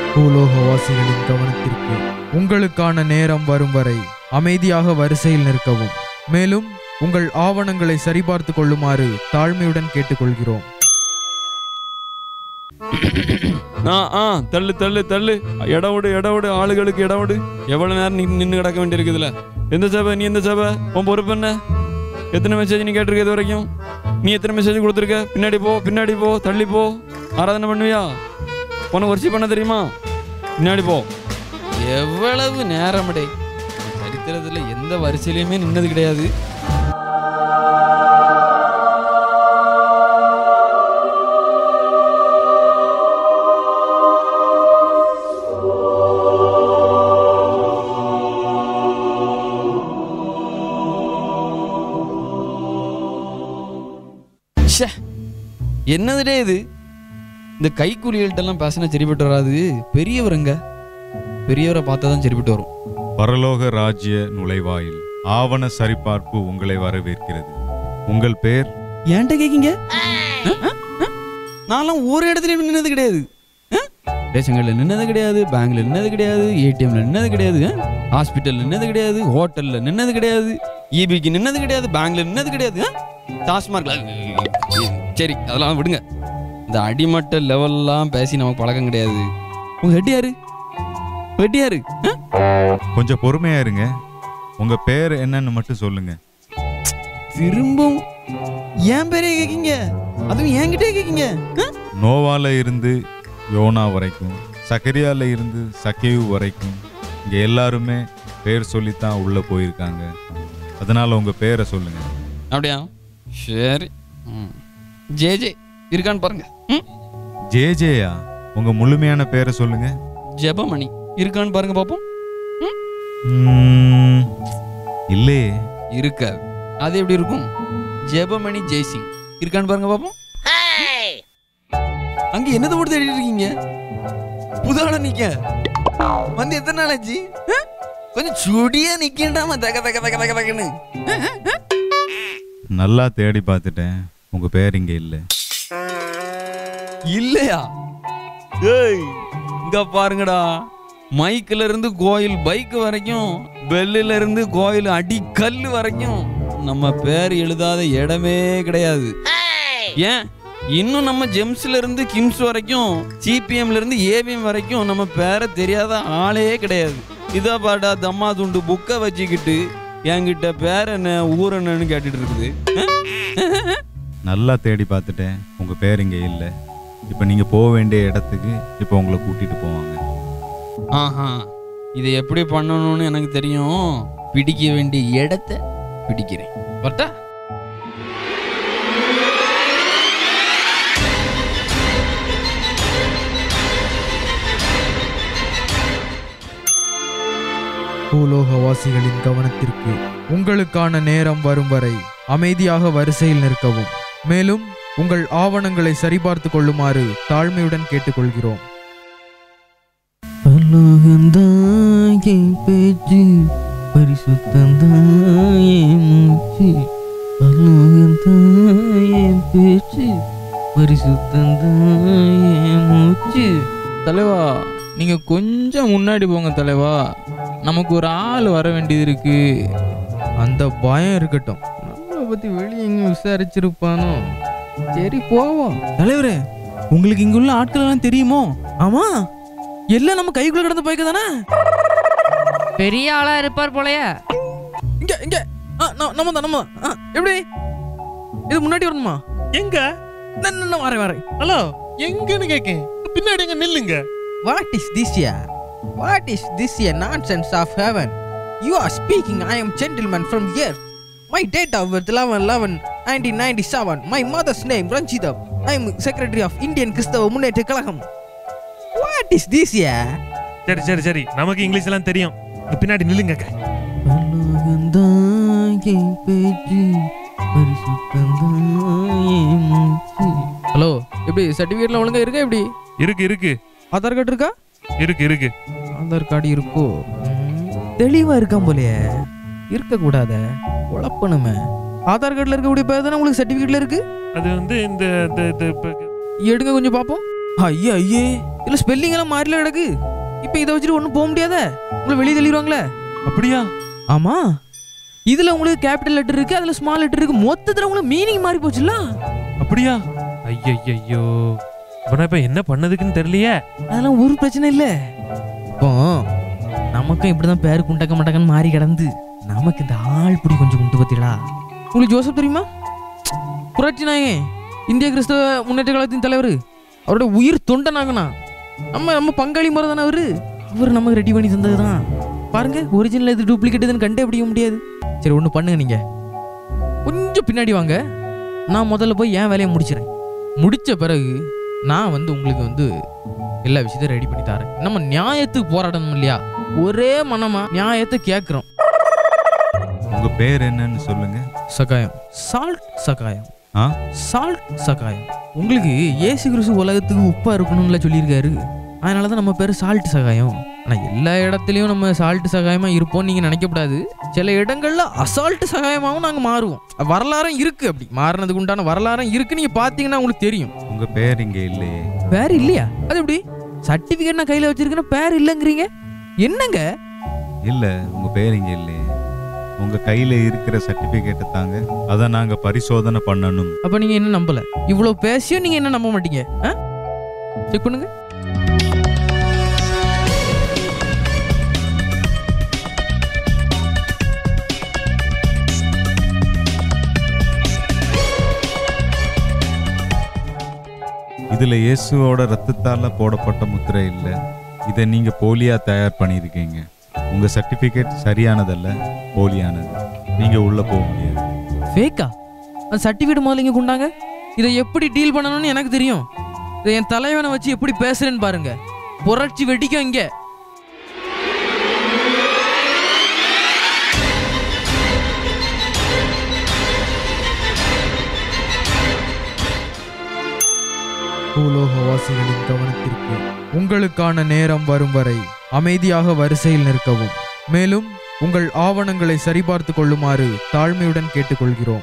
பூலோகவாசிகளின் கவனத்திற்கு உங்களுக்கான நேரம் வரும் வரை அமைதியாக வரிசையில் நிற்கவும் மேலும் உங்கள் ஆவணங்களை சரிபார்த்து கொள்ளுமாறு தாழ்மையுடன் கேட்டுக்கொள்கிறோம் ஆ ஆ தள்ளு தள்ளு தள்ளு இடம் விடு இடம் விடு ஆளுகளுக்கு இடம் விடு எவ்வளவு நேரம் நீ நின்று கிடக்க வேண்டியிருக்குதுல எந்த சபை நீ எந்த சபை உன் பொறுப்பு என்ன எத்தனை மெசேஜ் நீ கேட்டிருக்க இது வரைக்கும் நீ எத்தனை மெசேஜ் கொடுத்துருக்க பின்னாடி போ பின்னாடி போ தள்ளி போ ஆராதனை பண்ணுவியா உனக்கு வரிசை பண்ண தெரியுமா பின்னாடி போ எவ்வளவு நேரமடே சரித்திரத்தில் எந்த வரிசையிலையுமே நின்னது கிடையாது ச்சே என்னதுடே இது இந்த கைக்கூலிகள்கிட்டலாம் பேசினா சரிப்பட்டு வராது பெரியவருங்க பெரியவரை பார்த்தா தான் சரிப்பட்டு வரும் பரலோக ராஜ்ய நுழைவாயில் ஆவண சரிபார்ப்பு உங்களை வரவேற்கிறது உங்கள் பேர் ஏன்ட்ட கேக்கீங்க நான்லாம் ஒரு இடத்துலயும் நின்னது கிடையாது ரேஷன் கடையில் நின்னது கிடையாது பேங்க்ல நின்னது கிடையாது ஏடிஎம்ல நின்னது கிடையாது ஹாஸ்பிட்டல் நின்னது கிடையாது ஹோட்டல்ல நின்னது கிடையாது இபிக்கு நின்னது கிடையாது பேங்க்ல நின்னது கிடையாது டாஸ்மார்க்ல சரி அதெல்லாம் விடுங்க இந்த அடிமட்ட லெவல்லாம் பேசி நமக்கு பழக்கம் கிடையாது உங்க ஹெட் யாரு ஹெட் யாரு ஆ? கொஞ்சம் பொறுமையா இருங்க உங்க பேர் என்னன்னு மட்டும் சொல்லுங்க திரும்பவும் ஏன் பேரே கேக்கீங்க அதுவும் என்கிட்டே கேக்கீங்க ஆ? நோவால இருந்து யோனா வரைக்கும் சக்கரியால இருந்து சக்கேவு வரைக்கும் இங்க எல்லாருமே பேர் சொல்லித்தான் உள்ள போயிருக்காங்க அதனால உங்க பேரை சொல்லுங்க அப்படியா சரி ம். ஜே ஜே இருக்கான்னு பாருங்க ம். ஜேஜேயா உங்க முழுமையான பேரை சொல்லுங்க ஜெபமணி இருக்கான்னு பாருங்க பாப்போம் ம், இல்லையே இருக்காது அது எப்படி இருக்கும் ஜெபமணி ஜெய்சிங் இருக்கான்னு பாருங்க பாப்போம் அங்க என்னதை போட்டு தேடிட்டு இருக்கீங்க புதால நிக்க வந்து எத்தனை நாள் ஆச்சு ஆ? கொஞ்சம் சுடியா நிக்கண்டாம தக தக தக தக தகன்னு நல்லா தேடி பார்த்துட்டேன் உங்க பேர் இங்க இல்லை இல்லையா ஏய் இங்க பாருங்கடா மைக்ல இருந்து கோயில் பைக் வரைக்கும் பெல்லில இருந்து கோயில் அடி கல்லு வரைக்கும் நம்ம பேர் எழுதாத இடமே கிடையாது ஏன் இன்னும் நம்ம ஜெம்ஸ்ல இருந்து கிம்ஸ் வரைக்கும் சிபிஎம்ல இருந்து ஏவிஎம் வரைக்கும் நம்ம பேரை தெரியாத ஆளே கிடையாது இதா பாடா தம்மா துண்டு புக்கை வச்சுக்கிட்டு என்கிட்ட பேர் என்ன ஊர் என்னன்னு கேட்டுட்டு இருக்குது ஆ? நல்லா தேடி பார்த்துட்டேன் உங்க பேர் இங்க இல்லை இப்போ நீங்க போக வேண்டிய இடத்துக்கு இப்போ உங்களை கூட்டிட்டு போவாங்க ஆஹா இதை எப்படி பண்ணணும்னு எனக்கு தெரியும் பிடிக்க வேண்டிய இடத்த பிடிக்கிறேன் வரட்டா பூலோகவாசிகளின் கவனத்திற்கு உங்களுக்கான நேரம் வரும் வரை அமைதியாக வரிசையில் நிற்கவும் மேலும் உங்கள் ஆவணங்களை சரிபார்த்து கொள்ளுமாறு தாழ்மையுடன் கேட்டுக்கொள்கிறோம் பலோகந்தாயே பேச்சு பரிசுத்தந்தாயே மூச்சு பலோகந்தாயே பேச்சு பரிசுத்தந்தாயே மூச்சு தலைவா நீங்க கொஞ்சம் முன்னாடி போங்க தலைவா நமக்கு ஒரு ஆள் வர வேண்டியது இருக்கு அந்த பயம் இருக்கட்டும் நம்மளை பத்தி வெளியே எங்கேயும் விசாரிச்சிருப்பானோ சரி போவோம் தலைவரே உங்களுக்கு இங்க உள்ள ஆட்கள் எல்லாம் தெரியுமோ ஆமா எல்லாம் நம்ம கைக்குள்ள கிடந்த பைக்க தானே பெரிய ஆளா இருப்பார் போலயே இங்க இங்க ஆ, ந- நம்ம தான் நம்ம தான். ஆ, எப்படி இது முன்னாடி வரணுமா எங்க நான் நான் நான் வரேன் வரேன் ஹலோ எங்கன்னு கேக்கேன் பின்னாடி எங்க நில்லுங்க what is this ya what is this ya nonsense of heaven you are speaking I am gentleman from year my date of birth eleven eleven nineteen ninety seven my mother's name Ranjitham I am secretary of Indian Kristhava Munnetra Kazhagam what is this ya சரி சரி சரி நமக்கு English எல்லாம் தெரியும் இங்க பின்னாடி நில்லுங்க hello எப்படி சர்டிஃபிகேட்ல ஒழுங்கா இருக்கா எப்படி இருக்கு இருக்கு ஆதார் கார்டு இருக்கா இருக்கு இருக்கு ஆதார் கார்டு இருக்கோ தெளிவா இருக்கான் போலயே இருக்க கூடாத குழப்பணுமே ஆதார் கார்டுல இருக்கக்கூடிய பேர் தானே உங்களுக்கு சர்டிபிகேட்ல இருக்கு அது வந்து இந்த இந்த- இந்த இப்ப- எடுங்க கொஞ்சம் பார்ப்போம் ஐயே ஐயே இதுல ஸ்பெல்லிங் எல்லாம் மாறில கிடக்கு இப்போ இதை வச்சுட்டு ஒன்றும் போக முடியாத உங்களை வெளியே தள்ளிடுவாங்களே அப்படியா ஆமா இதுல உங்களுக்கு கேபிட்டல் லெட்டர் இருக்கு அதுல ஸ்மால் லெட்டர் இருக்கு மொத்தத்துல உங்களுக்கு மீனிங் மாறி போச்சுல்ல அப்படியா ஐயோ அப்ப இப்ப என்ன பண்ணதுக்குன்னு தெரியலையே அதெல்லாம் ஒரு பிரச்சனை இல்ல இப்போ நமக்கும் இப்படிதான் பேரு குண்டக்க மட்டக்கன்னு மாறி கிடந்து நமக்கு இந்த ஆள் பிடி கொஞ்சம் குண்டு பத்திடா உங்களுக்கு ஜோசப் தெரியுமா புரட்சி நாயகன் இந்திய கிறிஸ்தவ முன்னேற்ற கழகத்தின் தலைவர் அவரோட உயிர் தொண்டனாகனா நம்ம நம்ம பங்காளி முறை தானே அவரு இவர் நமக்கு ரெடி பண்ணி தந்தது தான் பாருங்க ஒரிஜினல் இது டூப்ளிகேட் இதுன்னு கண்டே பிடிக்க முடியாது சரி ஒன்று பண்ணுங்க நீங்க கொஞ்சம் பின்னாடி வாங்க நான் முதல்ல போய் என் வேலையை முடிச்சிடறேன் முடிச்ச பிறகு நான் வந்து உங்களுக்கு வந்து எல்லா விஷயத்தையும் ரெடி பண்ணி தரேன் நம்ம நியாயத்துக்கு போராடணும் இல்லையா ஒரே மனமா நியாயத்தை கேட்குறோம் உங்க பேர் என்னன்னு சொல்லுங்க சகாயம் சால்ட் சகாயம் ஆ சால்ட் சகாயம் உங்களுக்கு ஏசு கிறிஸ்து உலகத்துக்கு உப்பா இருக்கணும்ல சொல்லியிருக்காரு அதனால தான் நம்ம பேர் சால்ட் சகாயம் ஆனால் எல்லா இடத்துலையும் நம்ம சால்ட் சகாயமாக இருப்போம்னு நீங்கள் நினைக்கக்கூடாது சில இடங்கள்ல அசால்ட் சகாயமாகவும் நாங்கள் மாறுவோம் வரலாறும் இருக்கு அப்படி மாறினதுக்கு உண்டான வரலாறும் இருக்கு நீங்கள் பார்த்தீங்கன்னா உங்களுக்கு தெரியும் உங்க பேர் இங்க இல்லையே பேர் இல்லையா அது எப்படி சர்டிஃபிகேட் நான் கையில் வச்சிருக்கேன் பேர் இல்லைங்கிறீங்க என்னங்க இல்ல உங்க பேர் இங்க இல்லையே உங்க கையில இருக்கிற சர்டிபிகேட்டை தாங்க அதை நாங்க பரிசோதனை பண்ணணும் அப்போ நீங்கள் என்ன நம்பல இவ்வளோ பேசியும் நீங்கள் என்ன நம்ப மாட்டீங்க ஆ செக் பண்ணுங்க இதுல இயேசுவோட ரத்தத்தால போடப்பட்ட முத்திரை இல்ல இதை நீங்க போலியா தயார் பண்ணியிருக்கீங்க உங்க சர்டிபிகேட் சரியானதல்ல போலியானது நீங்க உள்ள போக முடியாது ஃபேக்கா அந்த சர்டிஃபிகேட் முதல்ல இங்கே கொண்டாங்க இதை எப்படி டீல் பண்ணணும்னு எனக்கு தெரியும் இதை என் தலைவனை வச்சு எப்படி பேசுறேன்னு பாருங்க புரட்சி வெடிக்கும் இங்கே பூலோகவாசிகளின் கவனத்திற்கு உங்களுக்கான நேரம் வரும் வரை அமைதியாக வரிசையில் நிற்கவும் மேலும் உங்கள் ஆவணங்களை சரிபார்த்து கொள்ளுமாறு தாழ்மையுடன் கேட்டுக்கொள்கிறோம்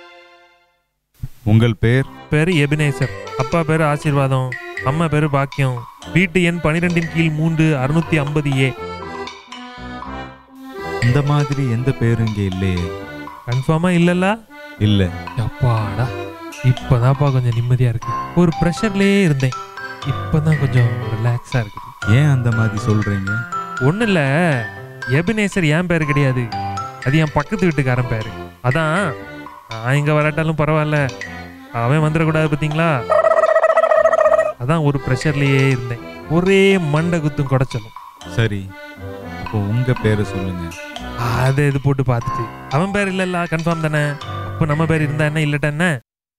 உங்கள் பேர் பேரு எபினேசர் அப்பா பேரு ஆசீர்வாதம் அம்மா பேரு பாக்கியம் வீட்டு எண் பனிரெண்டின் கீழ் மூன்று அறுநூத்தி ஐம்பது ஏ இந்த மாதிரி எந்த பேரும் இங்க இல்லையே கன்ஃபார்மா இல்லல்ல இல்ல அப்பாடா இப்பதான்ப்பா கொஞ்சம் நிம்மதியா இருக்கு ஒரு ப்ரெஷர்லயே இருந்தேன் இப்பதான் கொஞ்சம் ரிலாக்ஸா இருக்கு ஏன் அந்த மாதிரி சொல்றீங்க ஒன்றும் இல்லை எபினேசர் என் பேர் கிடையாது அது என் பக்கத்து வீட்டுக்காரன் பேர் அதான் நான் இங்கே வராட்டாலும் பரவாயில்ல அவன் வந்துடக்கூடாது பார்த்தீங்களா அதான் ஒரு ப்ரெஷர்லேயே இருந்தேன் ஒரே மண்டை குத்தும் குடைச்சலும் சரி அப்போ உங்க பேரை சொல்லுங்க அதை இது போட்டு பார்த்துட்டு அவன் பேர் இல்லைல்ல கன்ஃபார்ம் தானே அப்போ நம்ம பேர் இருந்தா என்ன இல்லட்டா என்ன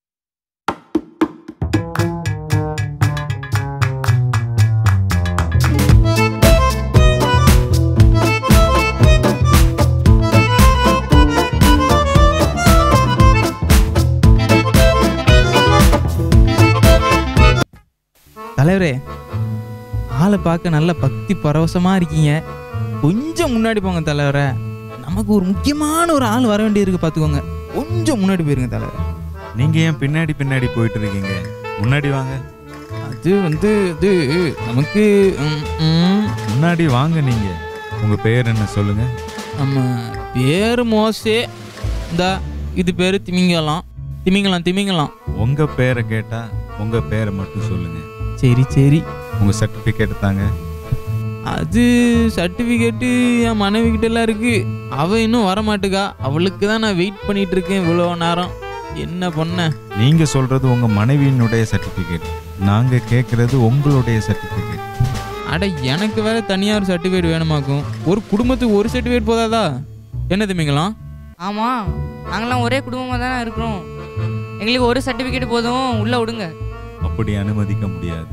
தலைவரே ஆளை பார்க்க நல்ல பக்தி பரவசமா இருக்கீங்க கொஞ்சம் முன்னாடி போங்க தலைவரே நமக்கு ஒரு முக்கியமான ஒரு ஆள் வர வேண்டியிருக்கு பார்த்துக்கோங்க கொஞ்சம் முன்னாடி போயிருங்க தலைவரே நீங்க ஏன் பின்னாடி பின்னாடி போயிட்டு இருக்கீங்க முன்னாடி வாங்க அது வந்து இது நமக்கு ம், ம், முன்னாடி வாங்க நீங்க உங்க பேர் என்ன சொல்லுங்க நம்ம பேர் மோசே இந்த இது பேர் திமிங்கலாம் திமிங்கலாம் திமிங்கலாம் உங்க பேரை கேட்டா உங்க பேரை மட்டும் சொல்லுங்க சரி சரி உங்க சர்டிபிகேட் தாங்க அது சர்டிஃபிகேட்டு என் மனைவி கிட்ட எல்லாம் இருக்கு அவ இன்னும் வர மாட்டுக்கா அவளுக்கு தான் நான் வெயிட் பண்ணிட்டு இருக்கேன் இவ்வளோ நேரம் என்ன பண்ண நீங்க சொல்றது உங்க மனைவியினுடைய சர்டிபிகேட் நாங்க கேட்கறது உங்களுடைய சர்டிபிகேட் அட எனக்கு வேற தனியார் சர்டிஃபிகேட் வேணுமாக்கும் ஒரு குடும்பத்துக்கு ஒரு சர்டிஃபிகேட் போதாதா என்ன தம்பிங்களாம் ஆமா நாங்களாம் ஒரே குடும்பமா தானே இருக்கிறோம் எங்களுக்கு ஒரு சர்டிபிகேட் போதும் உள்ள விடுங்க அப்படி அனுமதிக்க முடியாது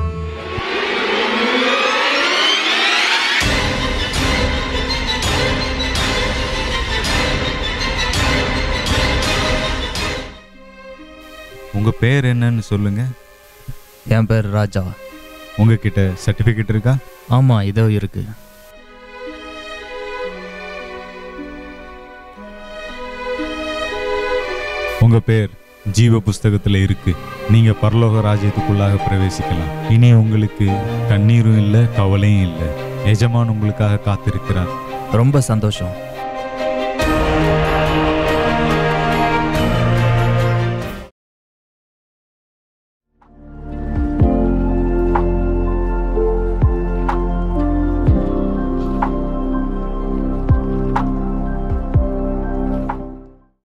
உங்க பேர் என்னன்னு சொல்லுங்க என் பேர் ராஜா உங்ககிட்ட சர்டிபிகேட் இருக்கா ஆமா இதோ இருக்கு உங்க பேர் ஜீவ புஸ்தகத்துல இருக்கு நீங்க பரலோக ராஜ்யத்துக்குள்ளாக பிரவேசிக்கலாம் இனி உங்களுக்கு கண்ணீரும் இல்லை கவலையும் இல்லை எஜமான் உங்களுக்காக காத்திருக்கிறார் ரொம்ப சந்தோஷம்